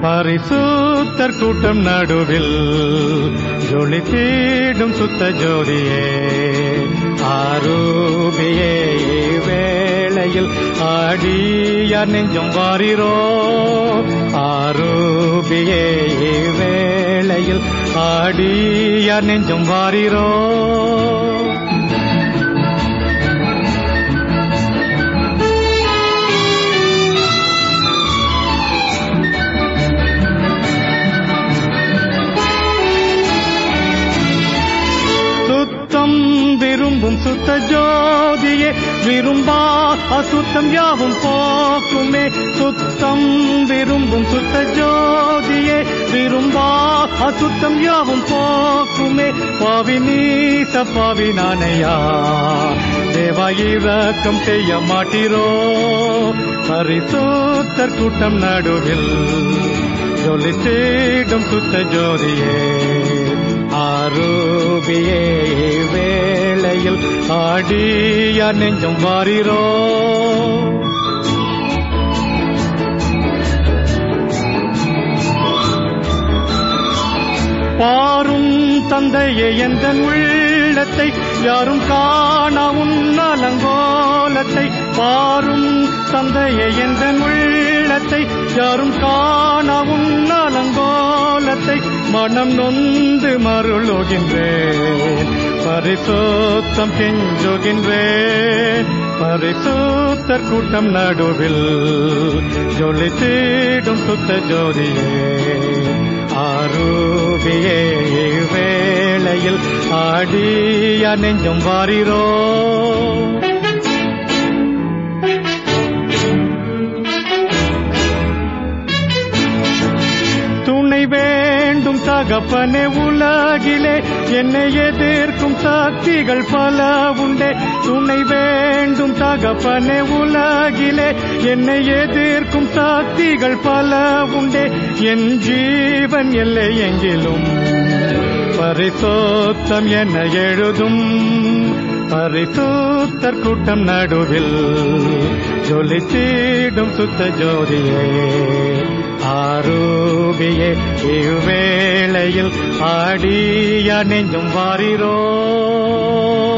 பரிசுத்தர் கூட்டம் நடுவில் ஜொலி தீடும் சுத்த ஜோதியே ஆரூபியே வேளையில் ஆடியார் நெஞ்சம் வாரிரோ ஆரூபியே வேளையில் ஆடியார் நெஞ்சம் வாரிரோ சுத்தம் விரும்பும் சுத்த ஜோதியே விரும்பா அசுத்தம் யாவும் போக்குமே சுத்தம் விரும்பும் சுத்த ஜோதியே விரும்பா அசுத்தம் யாவும் போக்குமே பாவி நீச பாவி நானையா தேவா இரக்கம் செய்ய மாட்டீரோ பரிசுத்தர் கூட்டம் நடுவில் ஜொலி தேடும் சுத்த ஜோதியே ஆரூபியே வேளையில் ஆடியா நெஞ்சம் வாரிரோ பாரும் தந்தையே எந்த உள்ளத்தை யாரும் காண உன்னலங்கோலத்தை பாரும் தந்தையே எந்த உள்ளத்தை யாரும் காண உன்னலங்கோலத்தை மனம் நொந்து மருளுகின்றேன் பரிசுத்தம் கெஞ்சுகின்றேன் பரிசுத்தர் கூட்டம் நடுவில் ஜொலி தீடும் சுத்த ஜோதியே ஆரூபியே வேளையில் ஆடியா நெஞ்சம் வாரிரோ துணை வேண்டும் தகப்பனே உலகிலே என்னை எதிர்க்கும் சக்திகள் பல உண்டே துணை வேண்டும் தகப்பனே உலகிலே என்னை எதிர்க்கும் சக்திகள் பல உண்டே என் ஜீவன் எல்லை எங்கிலும் பரிசோத்தம் என எழுதும் பரிசுத்தர் கூட்டம் நடுவில் ஜொலி தீடும் சுத்த ஜோதியே ஆரூபியே இவ்வேளையில் ஆடியா நெஞ்சும் வாரிரோ